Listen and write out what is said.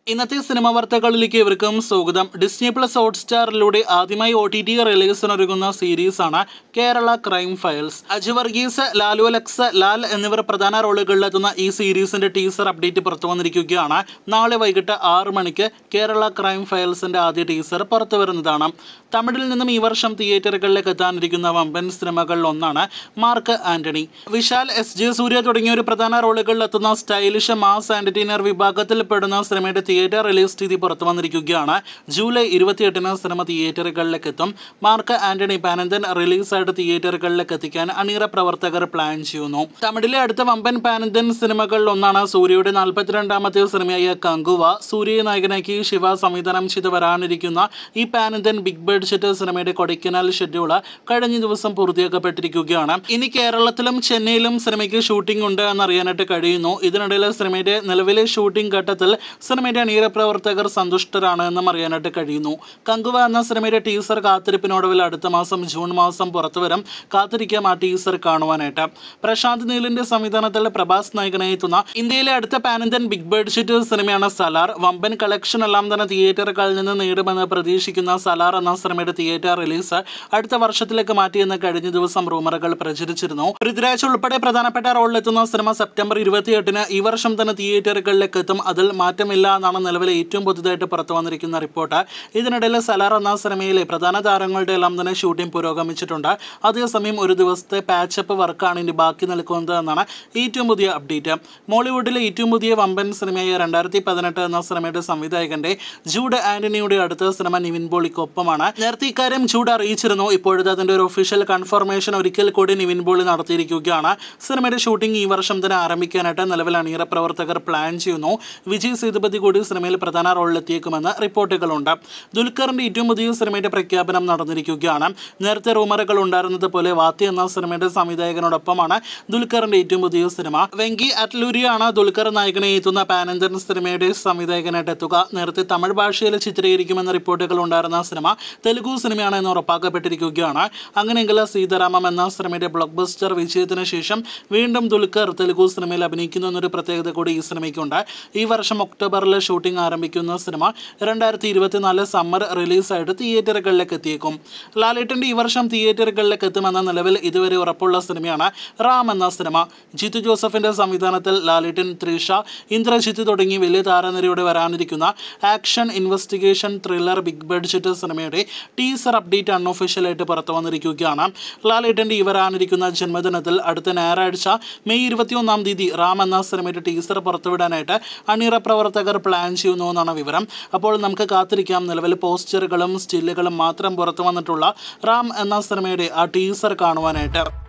ഇന്നത്തെ സിനിമ വാർത്തകളിലേക്ക് ഇവർക്കും സ്വാഗതം ഡിസ്നി പ്ലസ് ഹോട്ട്സ്റ്റാറിലൂടെ ആദ്യമായി ഒ ടി ടി റിലീസിനൊരുങ്ങുന്ന സീരീസാണ് Kerala crime files Aju Varghese Lalu Alex Lal എന്നിവർ പ്രധാന റോളുകളിലെത്തുന്ന ഈ സീരീസിന്റെ ടീസർ അപ്ഡേറ്റ് പുറത്തു വന്നിരിക്കുകയാണ് നാളെ വൈകിട്ട് ആറ് മണിക്ക് കേരള ക്രൈം ഫയൽസിന്റെ ആദ്യ ടീസർ പുറത്തു വരുന്നതാണ് തമിഴിൽ നിന്നും ഈ വർഷം തിയേറ്ററുകളിലേക്ക് എത്താനിരിക്കുന്ന വമ്പൻ സിനിമകളിൽ ഒന്നാണ് Mark Antony Vishal S J Suriya തുടങ്ങിയ ഒരു പ്രധാന റോളുകളിലെത്തുന്ന സ്റ്റൈലിഷ് മാസ് ആന്റർടൈനർ വിഭാഗത്തിൽ പെടുന്ന സിനിമയുടെ തിയേറ്റർ റിലീസ് തീയതി പുറത്തു വന്നിരിക്കുകയാണ് ജൂലൈ ഇരുപത്തിയെട്ടിന് സിനിമ തിയേറ്ററുകളിലേക്ക് എത്തും മാർക്ക് ആന്റണി പാനന്തൻ റിലീസായിട്ട് തിയേറ്ററുകളിലേക്ക് എത്തിക്കാൻ അണിയറ പ്രവർത്തകർ പ്ലാൻ ചെയ്യുന്നു തമിഴിലെ അടുത്ത വമ്പൻ പാനന്തൻ സിനിമകളിൽ ഒന്നാണ് സൂര്യയുടെ നാൽപ്പത്തിരണ്ടാമത്തെ സിനിമയായ കങ്കുവ സൂര്യയെ നായകനാക്കി ശിവ സംവിധാനം ചെയ്ത് വരാനിരിക്കുന്ന ഈ പാനന്തൻ ബിഗ് ബഡ്ജറ്റ് സിനിമയുടെ കൊടൈക്കനാൽ ഷെഡ്യൂൾ കഴിഞ്ഞ ദിവസം പൂർത്തിയാക്കപ്പെട്ടിരിക്കുകയാണ് ഇനി കേരളത്തിലും ചെന്നൈയിലും സിനിമയ്ക്ക് ഷൂട്ടിംഗ് ഉണ്ട് എന്നറിയാനായിട്ട് കഴിയുന്നു ഇതിനിടയിൽ സിനിമയുടെ നിലവിലെ ഷൂട്ടിംഗ് ഘട്ടത്തിൽ സിനിമയുടെ അണിയറ പ്രവർത്തകർ സന്തുഷ്ടരാണ് എന്നും അറിയാനായിട്ട് കഴിയുന്നു കങ്കുവ എന്ന സിനിമയുടെ ടീസർ കാത്തിരിപ്പിനൊടുവിൽ അടുത്ത മാസം ജൂൺ മാസം പുറത്തുവരും കാത്തിരിക്കാം ആ ടീസർ കാണുവാനായിട്ട് പ്രശാന്ത് നീലിന്റെ സംവിധാനത്തിൽ പ്രഭാസ് നായകനായി എത്തുന്ന ഇന്ത്യയിലെ അടുത്ത പാനന്തൻ ബിഗ് ബഡ്ജറ്റ് സിനിമയാണ് സലാർ വമ്പൻ കളക്ഷൻ എല്ലാം തന്നെ തിയേറ്ററുകളിൽ നിന്ന് നേടുമെന്ന് പ്രതീക്ഷിക്കുന്ന സലാർ എന്ന സിനിമയുടെ തിയേറ്റർ റിലീസ് അടുത്ത വർഷത്തിലേക്ക് മാറ്റിയെന്ന് കഴിഞ്ഞ ദിവസം റൂമറുകൾ പ്രചരിച്ചിരുന്നു പൃഥ്വിരാജ് ഉൾപ്പെടെ പ്രധാനപ്പെട്ട റോളിലെത്തുന്ന സിനിമ സെപ്റ്റംബർ ഇരുപത്തിയെട്ടിന് ഈ വർഷം തന്നെ തിയേറ്ററുകളിലേക്ക് എത്തും അതിൽ മാറ്റമില്ല എന്നാണ് നിലവിലെ ഏറ്റവും പുതുതായിട്ട് പുറത്തു വന്നിരിക്കുന്ന റിപ്പോർട്ട് ഇതിനിടയിൽ സലാർ എന്ന സിനിമയിലെ പ്രധാന താരങ്ങളുടെ എല്ലാം തന്നെ ഷൂട്ടിംഗ് പുരോഗമിച്ചിട്ടുണ്ട് അതേസമയം ഒരു ദിവസത്തെ പാച്ചപ്പ് വർക്കാണ് ഇനി ബാക്കി നിൽക്കുന്നത് എന്നാണ് ഏറ്റവും പുതിയ അപ്ഡേറ്റ് മോളിവുഡിലെ ഏറ്റവും പുതിയ വമ്പൻ സിനിമയായ രണ്ടായിരത്തി പതിനെട്ട് എന്ന സിനിമയുടെ സംവിധായകന്റെ ജൂഡ് ആന്റണിയുടെ അടുത്ത സിനിമ നിവിൻ പോളിക്കൊപ്പമാണ് നേരത്തെ ഇക്കാര്യം ജൂഡ് അറിയിച്ചിരുന്നു ഇപ്പോഴത്തെ അതിന്റെ ഒരു ഒഫീഷ്യൽ കൺഫർമേഷൻ ഒരിക്കൽ കൂടി നിവിൻ പോളി നടത്തിയിരിക്കുകയാണ് സിനിമയുടെ ഷൂട്ടിംഗ് ഈ വർഷം തന്നെ ആരംഭിക്കാനായിട്ട് നിലവിൽ അണിയറ പ്രവർത്തകർ പ്ലാൻ ചെയ്യുന്നു വിജയ് സേതുപതി കൂടി സിനിമയിൽ പ്രധാന റോളിലെത്തിയേക്കുമെന്ന് റിപ്പോർട്ടുകളുണ്ട് ദുൽഖറിന്റെ ഏറ്റവും പുതിയ സിനിമയുടെ പ്രഖ്യാപനം നടന്നിരിക്കുകയാണ് നേരത്തെ റൂമറുകൾ ഉണ്ടായിരുന്നത് പോലെ വാത്തി എന്ന സിനിമയുടെ സംവിധായകനോടൊപ്പമാണ് ദുൽഖറിന്റെ ഏറ്റവും പുതിയ സിനിമ വെങ്കി അറ്റ്ലൂരിയാണ് ദുൽഖർ നായകനെ എത്തുന്ന പാനന്തൻ സിനിമയുടെ സംവിധായകനായിട്ട് എത്തുക നേരത്തെ തമിഴ് ഭാഷയിൽ ചിത്രീകരിക്കുമെന്ന റിപ്പോർട്ടുകൾ ഉണ്ടായിരുന്ന സിനിമ തെലുഗു സിനിമയാണ് എന്ന് ഉറപ്പാക്കപ്പെട്ടിരിക്കുകയാണ് അങ്ങനെയെങ്കിൽ സീതാരാമം എന്ന സിനിമയുടെ ബ്ലോക്ക് ബസ്റ്റർ വിജയത്തിന് ശേഷം വീണ്ടും ദുൽഖർ തെലുഗു സിനിമയിൽ അഭിനയിക്കുന്നു എന്നൊരു പ്രത്യേകത കൂടി ഈ സിനിമയ്ക്കുണ്ട് ഈ വർഷം ഒക്ടോബറിൽ ഷൂട്ടിംഗ് ആരംഭിക്കുന്ന സിനിമ രണ്ടായിരത്തി ഇരുപത്തിനാല് സമ്മർ റിലീസായിട്ട് തിയേറ്ററുകളിലേക്ക് എത്തിയേക്കും ലാലേട്ടൻ്റെ ഈ വർഷം തിയേറ്ററുകളിലേക്ക് എത്തുമെന്ന നിലവിൽ ഇതുവരെ ഉറപ്പുള്ള സിനിമയാണ് റാം എന്ന സിനിമ ജിത്തു ജോസഫിന്റെ സംവിധാനത്തിൽ ലാലേട്ടൻ ത്രിഷ ഇന്ദ്രജിത്ത് തുടങ്ങി വലിയ താരനിരയോടെ വരാനിരിക്കുന്ന action investigation thriller big budget സിനിമയുടെ ടീസർ അപ്ഡേറ്റ് അൺഒഫീഷ്യലായിട്ട് പുറത്തു വന്നിരിക്കുകയാണ് ലാലേട്ടൻ്റെ ഈ വരാനിരിക്കുന്ന ജന്മദിനത്തിൽ അടുത്ത ഞായറാഴ്ച മെയ് ഇരുപത്തിയൊന്നാം തീയതി റാം എന്ന സിനിമയുടെ ടീസർ പുറത്തുവിടാനായിട്ട് അണിയറ പ്രവർത്തകർ പ്ലാൻ ചെയ്യുന്നു എന്നാണ് വിവരം അപ്പോൾ നമുക്ക് കാത്തിരിക്കാം നിലവിൽ പോസ്റ്ററുകളും സ്റ്റില്ലുകളും മാത്രം പുറത്തു വന്നിട്ടുള്ള റാം എന്ന സിനിമയുടെ ആ ടീസർ കാണുവാനായിട്ട്